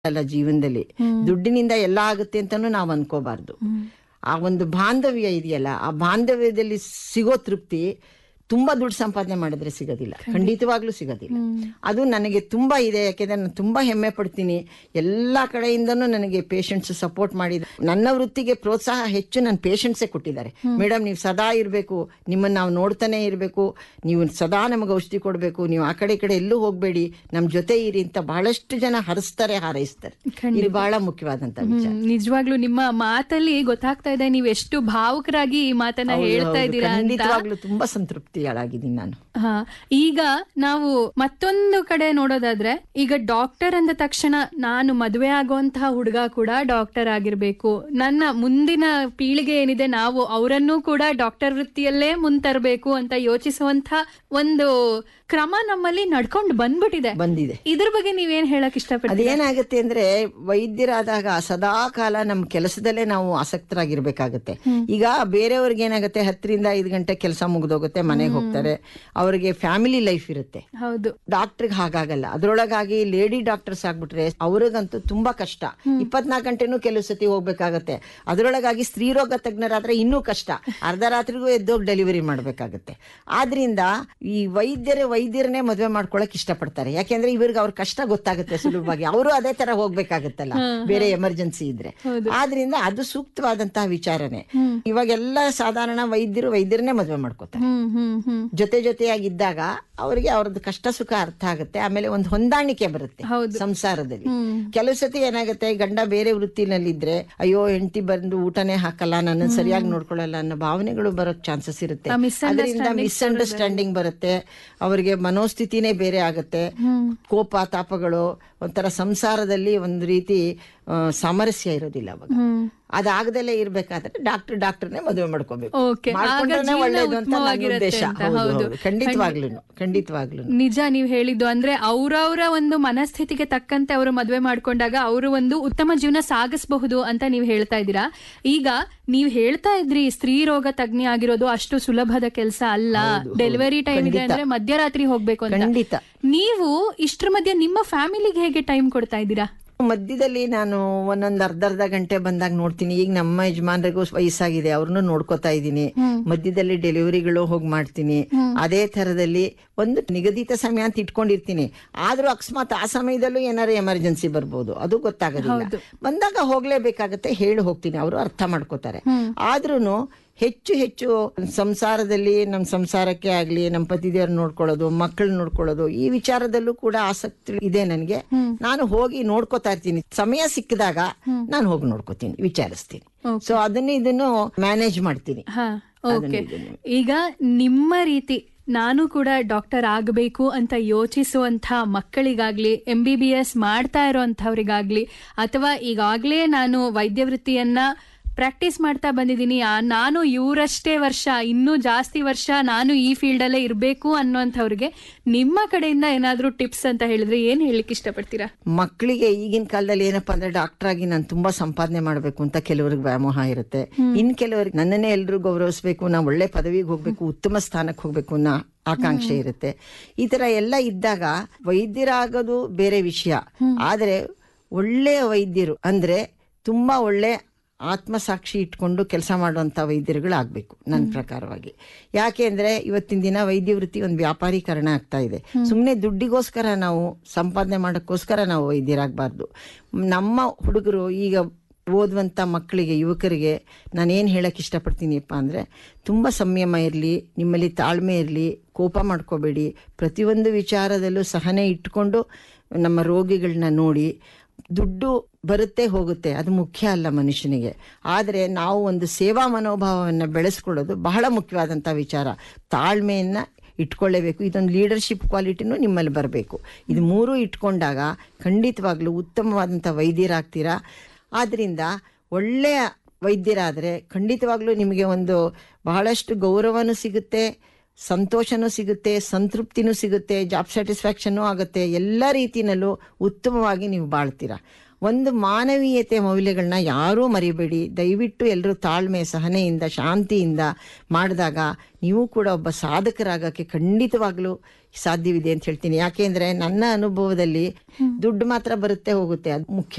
ಅಲ್ಲ ಜೀವನದಲ್ಲಿ ದುಡ್ಡಿನಿಂದ ಎಲ್ಲ ಆಗುತ್ತೆ ಅಂತಾನು ನಾವು ಅನ್ಕೋಬಾರ್ದು ಆ ಒಂದು ಬಾಂಧವ್ಯ ಇದೆಯಲ್ಲ ಆ ಬಾಂಧವ್ಯದಲ್ಲಿ ಸಿಗೋ ತೃಪ್ತಿ ತುಂಬಾ ದುಡ್ಡು ಸಂಪಾದನೆ ಮಾಡಿದ್ರೆ ಸಿಗೋದಿಲ್ಲ ಖಂಡಿತವಾಗ್ಲೂ ಸಿಗೋದಿಲ್ಲ ಅದು ನನಗೆ ತುಂಬಾ ಇದೆ ಯಾಕೆಂದ್ರೆ ನಾನು ತುಂಬಾ ಹೆಮ್ಮೆ ಪಡ್ತೀನಿ ಎಲ್ಲಾ ಕಡೆಯಿಂದನೂ ನನಗೆ ಪೇಷಂಟ್ಸ್ ಸಪೋರ್ಟ್ ಮಾಡಿದ ನನ್ನ ವೃತ್ತಿಗೆ ಪ್ರೋತ್ಸಾಹ ಹೆಚ್ಚು ನನ್ನ ಪೇಷಂಟ್ಸೇ ಕೊಟ್ಟಿದ್ದಾರೆ ಮೇಡಮ್ ನೀವು ಸದಾ ಇರಬೇಕು ನಿಮ್ಮನ್ನ ನಾವು ನೋಡ್ತಾನೆ ಇರಬೇಕು ನೀವು ಸದಾ ನಮಗೆ ಔಷಧಿ ಕೊಡಬೇಕು ನೀವು ಆ ಕಡೆ ಈ ಕಡೆ ಎಲ್ಲೂ ಹೋಗ್ಬೇಡಿ ನಮ್ ಜೊತೆ ಇರಿ ಅಂತ ಬಹಳಷ್ಟು ಜನ ಹರಿಸ್ತಾರೆ ಹಾರೈಸ್ತಾರೆ ಇದು ಬಹಳ ಮುಖ್ಯವಾದಂತ ವಿಚಾರ ಹ್ಮ್, ನಿಜವಾಗ್ಲೂ ನಿಮ್ಮ ಮಾತಲ್ಲಿ ಗೊತ್ತಾಗ್ತಾ ಇದೆ ನೀವು ಎಷ್ಟು ಭಾವುಕರಾಗಿ ಈ ಮಾತನ್ನ ಹೇಳ್ತಾ ಹೌದು, ಇದ್ದೀರಾ ಅಂತ ಖಂಡಿತವಾಗ್ಲೂ ತುಂಬಾ ಸಂತೃಪ್ತಿಯಾಗಿದ್ದೀನಿ ನಾನು ಹಾ ಈಗ ನಾವು ಮತ್ತೊಂದು ಕಡೆ ನೋಡೋದಾದ್ರೆ ಈಗ ಡಾಕ್ಟರ್ ಅಂದ ತಕ್ಷಣ ನಾನು ಮದುವೆ ಆಗುವಂತಹ ಹುಡುಗ ಕೂಡ ಡಾಕ್ಟರ್ ಆಗಿರ್ಬೇಕು ನನ್ನ ಮುಂದಿನ ಪೀಳಿಗೆ ಏನಿದೆ ನಾವು ಅವರನ್ನೂ ಕೂಡ ಡಾಕ್ಟರ್ ವೃತ್ತಿಯಲ್ಲೇ ಮುಂತರಬೇಕು ಅಂತ ಯೋಚಿಸುವಂತ ಒಂದು ಕ್ರಮ ನಮ್ಮಲ್ಲಿ ನಡ್ಕೊಂಡು ಬಂದ್ಬಿಟ್ಟಿದೆ ಬಂದಿದೆ ಇದ್ರ ಬಗ್ಗೆ ನೀವೇನ್ ಹೇಳಕ್ ಇಷ್ಟಪಡ್ತೀರಿ ಅದೇನಾಗುತ್ತೆ ಅಂದ್ರೆ ವೈದ್ಯರಾದಾಗ ಸದಾ ಕಾಲ ನಮ್ಮ ಕೆಲಸದಲ್ಲೇ ನಾವು ಆಸಕ್ತರಾಗಿರ್ಬೇಕಾಗತ್ತೆ ಈಗ ಬೇರೆಯವ್ರಿಗೆ ಏನಾಗುತ್ತೆ ಹತ್ತರಿಂದ ಐದು ಗಂಟೆ ಕೆಲಸ ಮುಗ್ದೋಗುತ್ತೆ ಮನೆಗೆ ಹೋಗ್ತಾರೆ ಅವ್ರಿಗೆ ಫ್ಯಾಮಿಲಿ ಲೈಫ್ ಇರುತ್ತೆ ಹೌದು ಡಾಕ್ಟರ್ಗೆ ಹಾಗಾಗಲ್ಲ ಅದ್ರೊಳಗಾಗಿ ಲೇಡಿ ಡಾಕ್ಟರ್ಸ್ ಆಗ್ಬಿಟ್ರೆ ಅವ್ರಿಗಂತೂ ತುಂಬಾ ಕಷ್ಟ ಇಪ್ಪತ್ನಾಲ್ಕು ಗಂಟೆನೂ ಕೆಲವು ಸತಿ ಹೋಗ್ಬೇಕಾಗತ್ತೆ ಅದ್ರೊಳಗಾಗಿ ಸ್ತ್ರೀರೋಗ ತಜ್ಞರಾದ್ರೆ ಇನ್ನೂ ಕಷ್ಟ ಅರ್ಧ ರಾತ್ರಿಗೂ ಎದ್ದೋಗಿ ಡೆಲಿವರಿ ಮಾಡ್ಬೇಕಾಗತ್ತೆ ಆದ್ರಿಂದ ಈ ವೈದ್ಯರೇ ವೈದ್ಯರನ್ನೇ ಮದುವೆ ಮಾಡ್ಕೊಳಕ್ ಇಷ್ಟಪಡ್ತಾರೆ ಯಾಕೆಂದ್ರೆ ಇವ್ರಿಗೆ ಅವ್ರ ಕಷ್ಟ ಗೊತ್ತಾಗುತ್ತೆ ಸುಲಭವಾಗಿ ಅವರು ಅದೇ ತರ ಹೋಗ್ಬೇಕಾಗತ್ತಲ್ಲ ಬೇರೆ ಎಮರ್ಜೆನ್ಸಿ ಇದ್ರೆ ಆದ್ರಿಂದ ಅದು ಸೂಕ್ತವಾದಂತಹ ವಿಚಾರನೆ ಇವಾಗೆಲ್ಲ ಸಾಧಾರಣ ವೈದ್ಯರು ವೈದ್ಯರನ್ನೇ ಮದುವೆ ಮಾಡ್ಕೋತಾರೆ ಹ್ಮ್ ಹ್ಮ್ ಹ್ಮ್ ಜೊತೆ ಜೊತೆಯಾಗಿದ್ದಾಗ ಅವರಿಗೆ ಅವ್ರದ್ದು ಕಷ್ಟ ಸುಖ ಅರ್ಥ ಆಗುತ್ತೆ ಆಮೇಲೆ ಒಂದು ಹೊಂದಾಣಿಕೆ ಬರುತ್ತೆ ಹೌದು. ಸಂಸಾರದಲ್ಲಿ ಕೆಲವು ಸತಿ ಏನಾಗುತ್ತೆ ಗಂಡ ಬೇರೆ ವೃತ್ತಿನಲ್ಲಿದ್ರೆ ಅಯ್ಯೋ ಹೆಂಡತಿ ಬಂದು ಊಟನೇ ಹಾಕಲ್ಲ ನನ್ನ ಸರಿಯಾಗಿ ನೋಡ್ಕೊಳ್ಳಲ್ಲ ಅನ್ನೋ ಭಾವನೆಗಳು ಬರೋಕ್ ಚಾನ್ಸಸ್ ಇರುತ್ತೆ ಆ misunderstanding ಅದರಿಂದ ಮಿಸ್ಅಂಡರ್ಸ್ಟ್ಯಾಂಡಿಂಗ್ ಬರುತ್ತೆ ಅವರಿಗೆ ಮನೋಸ್ಥಿತಿನೇ ಬೇರೆ ಆಗುತ್ತೆ ಕೋಪ ತಾಪಗಳು ಒಂಥರ ಸಂಸಾರದಲ್ಲಿ ಒಂದು ರೀತಿ ಆ, ಸಾಮರಸ್ಯ ಇರೋದಿಲ್ಲ ಅವಾಗ ಹ್ಮ್ ಅದಾಗದಲ್ಲೇ ಇರ್ಬೇಕಾದ್ರೆ ಡಾಕ್ಟರ್ ಡಾಕ್ಟರ್ನೇ ಮದುವೆ ಮಾಡ್ಕೋಬೇಕು Okay. ಆಗ ಮಾಡ್ಕೊಂಡ್ರೇನೆ ಜೀವನ ಒಳ್ಳೇದು ಅಂತ ನನ್ನ ಉತ್ತಮವಾಗಿರುತ್ತೆ ಉದ್ದೇಶ ಅಂತ, ಹೌದು, ಹೌದು. ಹೌದು. ಖಂಡಿತವಾಗ್ಲೂನು ಖಂಡಿತವಾಗ್ಲೂನು ನಿಜ ನೀವ್ ಹೇಳಿದ್ದು ಅಂದ್ರೆ ಅವ್ರವ್ರ ಒಂದು ಮನಸ್ಥಿತಿಗೆ ತಕ್ಕಂತೆ ಅವರು ಮದ್ವೆ ಮಾಡ್ಕೊಂಡಾಗ ಅವರು ಒಂದು ಉತ್ತಮ ಜೀವನ ಸಾಗಿಸಬಹುದು ಅಂತ ನೀವ್ ಹೇಳ್ತಾ ಇದ್ದೀರಾ ಈಗ ನೀವ್ ಹೇಳ್ತಾ ಇದ್ರಿ ಸ್ತ್ರೀ ರೋಗ ತಜ್ಞೆ ಆಗಿರೋದು ಅಷ್ಟು ಸುಲಭದ ಕೆಲಸ ಅಲ್ಲ ಡೆಲಿವರಿ ಟೈಮ್ ಇದೆ ಅಂದ್ರೆ ಮಧ್ಯರಾತ್ರಿ ಹೋಗ್ಬೇಕು ಅಂತ ಖಂಡಿತ ನೀವು ಇಷ್ಟ್ರ ಮಧ್ಯೆ ನಿಮ್ಮ ಫ್ಯಾಮಿಲಿಗೆ ಹೇಗೆ ಟೈಮ್ ಕೊಡ್ತಾ ಇದ್ದೀರಾ ಮಧ್ಯದಲ್ಲಿ ನಾನು ಒಂದೊಂದ್ ಅರ್ಧ ಅರ್ಧ ಗಂಟೆ ಬಂದಾಗ ನೋಡ್ತೀನಿ ಈಗ ನಮ್ಮ ಯಜಮಾನ್ರಿಗೂ ವಯಸ್ಸಾಗಿದೆ ಅವ್ರನ್ನು ನೋಡ್ಕೋತಾ ಇದ್ದೀನಿ ಮಧ್ಯದಲ್ಲಿ ಡೆಲಿವರಿಗಳು ಹೋಗಿ ಮಾಡ್ತೀನಿ ಅದೇ ತರದಲ್ಲಿ ಒಂದು ನಿಗದಿತ ಸಮಯ ಅಂತ ಇಟ್ಕೊಂಡಿರ್ತೀನಿ ಆದ್ರೂ ಅಕಸ್ಮಾತ್ ಆ ಸಮಯದಲ್ಲೂ ಏನಾರು ಎಮರ್ಜೆನ್ಸಿ ಬರ್ಬೋದು ಅದು ಗೊತ್ತಾಗೋದಿಲ್ಲ ಬಂದಾಗ ಹೋಗ್ಲೇಬೇಕಾಗತ್ತೆ ಹೇಳಿ ಹೋಗ್ತೀನಿ ಅವರು ಅರ್ಥ ಮಾಡ್ಕೋತಾರೆ ಆದ್ರೂನು ಹೆಚ್ಚು ಹೆಚ್ಚು ಸಂಸಾರದಲ್ಲಿ ನಮ್ಮ ಸಂಸಾರಕ್ಕೆ ಆಗ್ಲಿ ನಮ್ಮ ಪತಿದೇವ್ರ ನೋಡ್ಕೊಳ್ಳೋದು ಮಕ್ಕಳು ನೋಡ್ಕೊಳ್ಳೋದು ಈ ವಿಚಾರದಲ್ಲೂ ಕೂಡ ಆಸಕ್ತಿ ಇದೆ ನನಗೆ ನಾನು ಹೋಗಿ ನೋಡ್ಕೋತಾ ಇರ್ತೀನಿ ಸಮಯ ಸಿಕ್ಕಿದಾಗ ನಾನು ಹೋಗಿ ನೋಡ್ಕೋತೀನಿ ವಿಚಾರಿಸ್ತೀನಿ ಸೊ ಅದನ್ನ ಇದನ್ನು ಮ್ಯಾನೇಜ್ ಮಾಡ್ತೀನಿ ಹಾ ಓಕೆ ಈಗ ನಿಮ್ಮ ರೀತಿ ನಾನು ಕೂಡ ಡಾಕ್ಟರ್ ಆಗಬೇಕು ಅಂತ ಯೋಚಿಸುವಂತ ಮಕ್ಕಳಿಗಾಗ್ಲಿ ಎಂ ಬಿ ಬಿ ಎಸ್ ಮಾಡ್ತಾ ಇರೋಂಥವ್ರಿಗಾಗ್ಲಿ ಅಥವಾ ಈಗಾಗ್ಲೇ ನಾನು ವೈದ್ಯ ವೃತ್ತಿಯನ್ನ ಪ್ರಾಕ್ಟೀಸ್ ಮಾಡ್ತಾ ಬಂದಿದ್ದೀನಿ ಆ, ನಾನು ಇವರಷ್ಟೇ ವರ್ಷ ಇನ್ನೂ ಜಾಸ್ತಿ ವರ್ಷ ನಾನು ಈ ಫೀಲ್ಡ್ ಅಲ್ಲೇ ಇರಬೇಕು ಅನ್ನೋಂಥವ್ರಿಗೆ ನಿಮ್ಮ ಕಡೆಯಿಂದ ಏನಾದ್ರೂ ಟಿಪ್ಸ್ ಅಂತ ಹೇಳಿದ್ರೆ ಏನ್ ಹೇಳಲಿಕ್ಕೆ ಇಷ್ಟಪಡ್ತೀರಾ ಮಕ್ಕಳಿಗೆ ಈಗಿನ ಕಾಲದಲ್ಲಿ ಏನಪ್ಪಾ ಅಂದ್ರೆ ಡಾಕ್ಟರ್ ಆಗಿ ನಾನು ತುಂಬಾ ಸಂಪಾದನೆ ಮಾಡಬೇಕು ಅಂತ ಕೆಲವರಿಗೆ ವ್ಯಾಮೋಹ ಇರುತ್ತೆ ಇನ್ ಕೆಲವರಿಗೆ ನನ್ನನ್ನೇ ಎಲ್ರು ಗೌರವಿಸ್ಬೇಕು ನಾ ಒಳ್ಳೆ ಪದವಿಗೆ ಹೋಗ್ಬೇಕು ಉತ್ತಮ ಸ್ಥಾನಕ್ಕೆ ಹೋಗ್ಬೇಕು ಅನ್ನೋ ಆಕಾಂಕ್ಷೆ ಇರುತ್ತೆ ಈ ತರ ಎಲ್ಲ ಇದ್ದಾಗ ವೈದ್ಯರಾಗೋದು ಬೇರೆ ವಿಷಯ ಆದ್ರೆ ಒಳ್ಳೆಯ ವೈದ್ಯರು ಅಂದ್ರೆ ತುಂಬಾ ಒಳ್ಳೆ ಆತ್ಮಸಾಕ್ಷಿ ಇಟ್ಕೊಂಡು ಕೆಲಸ ಮಾಡುವಂತ ವೈದ್ಯರುಗಳಾಗಬೇಕು ನನ್ನ ಪ್ರಕಾರವಾಗಿ ಯಾಕೆ ಅಂದ್ರೆ ಇವತ್ತಿನ ದಿನ ವೈದ್ಯ ವೃತ್ತಿ ಒಂದು ವ್ಯಾಪಾರೀಕರಣ ಆಗ್ತಾ ಇದೆ ಸುಮ್ಮನೆ ದುಡ್ಡಿಗೋಸ್ಕರ ನಾವು ಸಂಪಾದನೆ ಮಾಡೋಕ್ಕೋಸ್ಕರ ನಾವು ವೈದ್ಯರಾಗಬಾರ್ದು ನಮ್ಮ ಹುಡುಗರು ಈಗ ಓದುವಂಥ ಮಕ್ಕಳಿಗೆ ಯುವಕರಿಗೆ ನಾನೇನು ಹೇಳಕ್ಕೆ ಇಷ್ಟಪಡ್ತೀನಿಪ್ಪ ಅಂದರೆ ತುಂಬ ಸಂಯಮ ಇರಲಿ ನಿಮ್ಮಲ್ಲಿ ತಾಳ್ಮೆ ಇರಲಿ ಕೋಪ ಮಾಡ್ಕೋಬೇಡಿ ಪ್ರತಿಯೊಂದು ವಿಚಾರದಲ್ಲೂ ಸಹನೆ ಇಟ್ಕೊಂಡು ನಮ್ಮ ರೋಗಿಗಳನ್ನ ನೋಡಿ ದುಡ್ಡು ಬರುತ್ತೆ ಹೋಗುತ್ತೆ ಅದು ಮುಖ್ಯ ಅಲ್ಲ ಮನುಷ್ಯನಿಗೆ ಆದರೆ ನಾವು ಒಂದು ಸೇವಾ ಮನೋಭಾವವನ್ನು ಬೆಳೆಸ್ಕೊಳ್ಳೋದು ಬಹಳ ಮುಖ್ಯವಾದಂಥ ವಿಚಾರ ತಾಳ್ಮೆಯನ್ನ ಇಟ್ಕೊಳ್ಳೇಬೇಕು ಇದೊಂದು ಲೀಡರ್ಶಿಪ್ ಕ್ವಾಲಿಟಿನೂ ನಿಮ್ಮಲ್ಲಿ ಬರಬೇಕು ಇದು ಮೂರೂ ಇಟ್ಕೊಂಡಾಗ ಖಂಡಿತವಾಗ್ಲೂ ಉತ್ತಮವಾದಂಥ ವೈದ್ಯರಾಗ್ತೀರಾ ಆದ್ರಿಂದ ಒಳ್ಳೆಯ ವೈದ್ಯರಾದರೆ ಖಂಡಿತವಾಗ್ಲೂ ನಿಮಗೆ ಒಂದು ಬಹಳಷ್ಟು ಗೌರವನೂ ಸಿಗುತ್ತೆ ಸಂತೋಷನೂ ಸಿಗುತ್ತೆ ಸಂತೃಪ್ತಿನೂ ಸಿಗುತ್ತೆ ಜಾಬ್ ಸ್ಯಾಟಿಸ್ಫ್ಯಾಕ್ಷನ್ನೂ ಆಗುತ್ತೆ ಎಲ್ಲ ರೀತಿಯಲ್ಲೂ ಉತ್ತಮವಾಗಿ ನೀವು ಬಾಳ್ತೀರಾ ಒಂದು ಮಾನವೀಯತೆ ಮೌಲ್ಯಗಳನ್ನ ಯಾರೂ ಮರಿಬೇಡಿ ದಯವಿಟ್ಟು ಎಲ್ಲರೂ ತಾಳ್ಮೆ ಸಹನೆಯಿಂದ ಶಾಂತಿಯಿಂದ ಮಾಡಿದಾಗ ನೀವು ಕೂಡ ಒಬ್ಬ ಸಾಧಕರಾಗಕ್ಕೆ ಖಂಡಿತವಾಗ್ಲೂ ಸಾಧ್ಯವಿದೆ ಅಂತ ಹೇಳ್ತೀನಿ ಯಾಕೆಂದ್ರೆ ನನ್ನ ಅನುಭವದಲ್ಲಿ ದುಡ್ಡು ಮಾತ್ರ ಬರುತ್ತೆ ಹೋಗುತ್ತೆ ಅದು ಮುಖ್ಯ